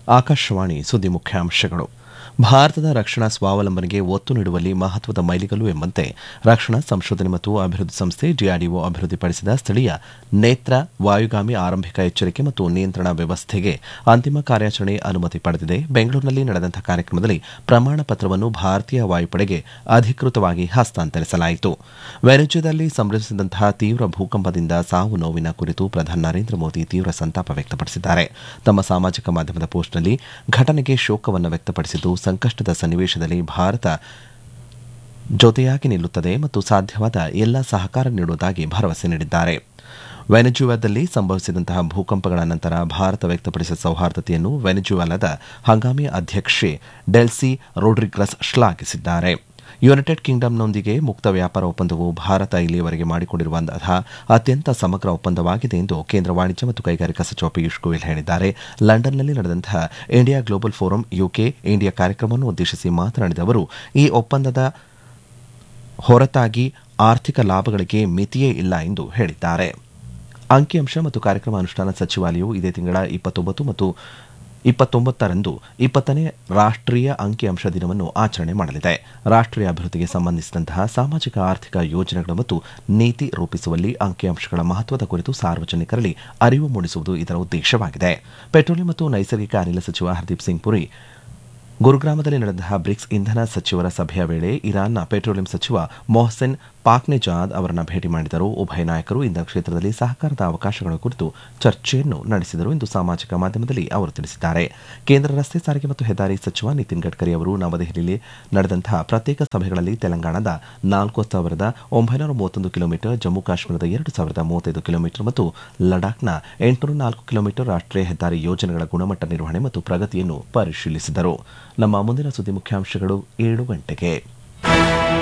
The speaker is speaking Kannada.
ಆಕಾಶವಾಣಿ ಸುದ್ದಿ ಮುಖ್ಯಾಂಶಗಳು ಭಾರತದ ರಕ್ಷಣಾ ಸ್ವಾವಲಂಬನೆಗೆ ಒತ್ತು ನೀಡುವಲ್ಲಿ ಮಹತ್ವದ ಮೈಲಿಗಲ್ಲು ಎಂಬಂತೆ ರಕ್ಷಣಾ ಸಂಶೋಧನೆ ಮತ್ತು ಅಭಿವೃದ್ಧಿ ಸಂಸ್ಥೆ ಡಿಆರ್ಡಿಒ ಅಭಿವೃದ್ಧಿಪಡಿಸಿದ ಸ್ಥಳೀಯ ನೇತ್ರ ವಾಯುಗಾಮಿ ಆರಂಭಿಕ ಎಚ್ಚರಿಕೆ ಮತ್ತು ನಿಯಂತ್ರಣ ವ್ಯವಸ್ಥೆಗೆ ಅಂತಿಮ ಕಾರ್ಯಾಚರಣೆ ಅನುಮತಿ ಪಡೆದಿದೆ ಬೆಂಗಳೂರಿನಲ್ಲಿ ನಡೆದಂತಹ ಕಾರ್ಯಕ್ರಮದಲ್ಲಿ ಪ್ರಮಾಣ ಪತ್ರವನ್ನು ಭಾರತೀಯ ವಾಯುಪಡೆಗೆ ಅಧಿಕೃತವಾಗಿ ಹಸ್ತಾಂತರಿಸಲಾಯಿತು ವೆನೆಜುಯಾದಲ್ಲಿ ಸಂಭವಿಸಿದಂತಹ ತೀವ್ರ ಭೂಕಂಪದಿಂದ ಸಾವು ನೋವಿನ ಕುರಿತು ಪ್ರಧಾನಿ ನರೇಂದ್ರ ಮೋದಿ ತೀವ್ರ ಸಂತಾಪ ವ್ಯಕ್ತಪಡಿಸಿದ್ದಾರೆ ತಮ್ಮ ಸಾಮಾಜಿಕ ಮಾಧ್ಯಮದ ಪೋಸ್ಟ್ನಲ್ಲಿ ಘಟನೆಗೆ ಶೋಕವನ್ನು ವ್ಯಕ್ತಪಡಿಸಿದ್ದು ಸಂಕಷ್ಟದ ಸನ್ನಿವೇಶದಲ್ಲಿ ಭಾರತ ಜೊತೆಯಾಗಿ ನಿಲ್ಲುತ್ತದೆ ಮತ್ತು ಸಾಧ್ಯವಾದ ಎಲ್ಲ ಸಹಕಾರ ನೀಡುವುದಾಗಿ ಭರವಸೆ ನೀಡಿದ್ದಾರೆ ವೆನೆಜುವಾದಲ್ಲಿ ಸಂಭವಿಸಿದಂತಹ ಭೂಕಂಪಗಳ ನಂತರ ಭಾರತ ವ್ಯಕ್ತಪಡಿಸಿದ ಸೌಹಾರ್ದತೆಯನ್ನು ವೆನೆಜುವಾಲಾದ ಹಂಗಾಮಿ ಅಧ್ಯಕ್ಷೆ ಡೆಲ್ಸಿ ರೋಡ್ರಿಗ್ರಸ್ ಶ್ಲಾಘಿಸಿದ್ದಾರೆ ಯುನೈಟೆಡ್ ಕಿಂಗ್ಡಮ್ನೊಂದಿಗೆ ಮುಕ್ತ ವ್ಯಾಪಾರ ಒಪ್ಪಂದವು ಭಾರತ ಇಲ್ಲಿಯವರೆಗೆ ಮಾಡಿಕೊಂಡಿರುವಂತಹ ಅತ್ಯಂತ ಸಮಗ್ರ ಒಪ್ಪಂದವಾಗಿದೆ ಎಂದು ಕೇಂದ್ರ ವಾಣಿಜ್ಯ ಮತ್ತು ಕೈಗಾರಿಕಾ ಸಚಿವ ಪಿಯೂಷ್ ಗೋಯಲ್ ಹೇಳಿದ್ದಾರೆ ಲಂಡನ್ನಲ್ಲಿ ನಡೆದಂತಹ India global forum UK India ಕಾರ್ಯಕ್ರಮವನ್ನು ಉದ್ದೇಶಿಸಿ ಮಾತನಾಡಿದ ಅವರು ಈ ಒಪ್ಪಂದದ ಹೊರತಾಗಿ ಆರ್ಥಿಕ ಲಾಭಗಳಿಗೆ ಮಿತಿಯೇ ಇಲ್ಲ ಎಂದು ಹೇಳಿದ್ದಾರೆ ಅಂಕಿಅಂಶ ಮತ್ತು ಕಾರ್ಯಕ್ರಮ ಅನುಷ್ಠಾನ ಸಚಿವಾಲಯವು ಇದೇ ತಿಂಗಳ ಇಪ್ಪತ್ತೊಂಬತ್ತು ಮತ್ತು ಇಪ್ಪತ್ತೊಂಬತ್ತರಂದು ಇಪ್ಪತ್ತನೇ ರಾಷ್ಟೀಯ ಅಂಕಿಅಂಶ ದಿನವನ್ನು ಆಚರಣೆ ಮಾಡಲಿದೆ ರಾಷ್ಟೀಯ ಅಭಿವೃದ್ಧಿಗೆ ಸಂಬಂಧಿಸಿದಂತಹ ಸಾಮಾಜಿಕ ಆರ್ಥಿಕ ಯೋಜನೆಗಳು ಮತ್ತು ನೀತಿ ರೂಪಿಸುವಲ್ಲಿ ಅಂಕಿಅಂಶಗಳ ಮಹತ್ವದ ಕುರಿತು ಸಾರ್ವಜನಿಕರಲ್ಲಿ ಅರಿವು ಮೂಡಿಸುವುದು ಇದರ ಉದ್ದೇಶವಾಗಿದೆ ಪೆಟ್ರೋಲಿಯಂ ಮತ್ತು ನೈಸರ್ಗಿಕ ಅನಿಲ ಸಚಿವ ಹರ್ದೀಪ್ ಸಿಂಗ್ ಪುರಿ ಗುರುಗ್ರಾಮದಲ್ಲಿ ನಡೆದಂತಹ ಬ್ರಿಕ್ಸ್ ಇಂಧನ ಸಚಿವರ ಸಭೆಯ ವೇಳೆ ಇರಾನ್ನ ಪೆಟ್ರೋಲಿಯಂ ಸಚಿವ ಮೊಹಸೆನ್ ಪಾಕ್ನೆಜಾದ್ ಅವರನ್ನ ಭೇಟಿ ಮಾಡಿದರು ಉಭಯ ನಾಯಕರು ಇಂಧನ ಕ್ಷೇತ್ರದಲ್ಲಿ ಸಹಕಾರದ ಅವಕಾಶಗಳ ಕುರಿತು ಚರ್ಚೆಯನ್ನು ನಡೆಸಿದರು ಎಂದು ಸಾಮಾಜಿಕ ಮಾಧ್ಯಮದಲ್ಲಿ ಅವರು ತಿಳಿಸಿದ್ದಾರೆ ಕೇಂದ್ರ ರಸ್ತೆ ಸಾರಿಗೆ ಮತ್ತು ಹೆದ್ದಾರಿ ಸಚಿವ ನಿತಿನ್ ಗಡ್ಕರಿ ಅವರು ನವದೆಹಲಿಯಲ್ಲಿ ನಡೆದಂತಹ ಪ್ರತ್ಯೇಕ ಸಭೆಗಳಲ್ಲಿ ತೆಲಂಗಾಣದ ನಾಲ್ಕು ಸಾವಿರದ ಒಂಬೈನೂರ ಮೂವತ್ತೊಂದು ಕಿಲೋಮೀಟರ್ ಜಮ್ಮು ಕಾಶ್ಮೀರದ ಎರಡು ಸಾವಿರದ ಮೂವತ್ತೈದು ಕಿಲೋಮೀಟರ್ ಮತ್ತು ಲಡಾಖ್ನ ಎಂಟುನೂರ ನಾಲ್ಕು ಕಿಲೋಮೀಟರ್ ರಾಷ್ಟೀಯ ಹೆದ್ದಾರಿ ಯೋಜನೆಗಳ ಗುಣಮಟ್ಟ ನಿರ್ವಹಣೆ ಮತ್ತು ಪ್ರಗತಿಯನ್ನು ಪರಿಶೀಲಿಸಿದರು ನಮ್ಮ ಮುಂದಿನ ಸುದ್ದಿ ಮುಖ್ಯಾಂಶಗಳು ಏಳು ಗಂಟೆಗೆ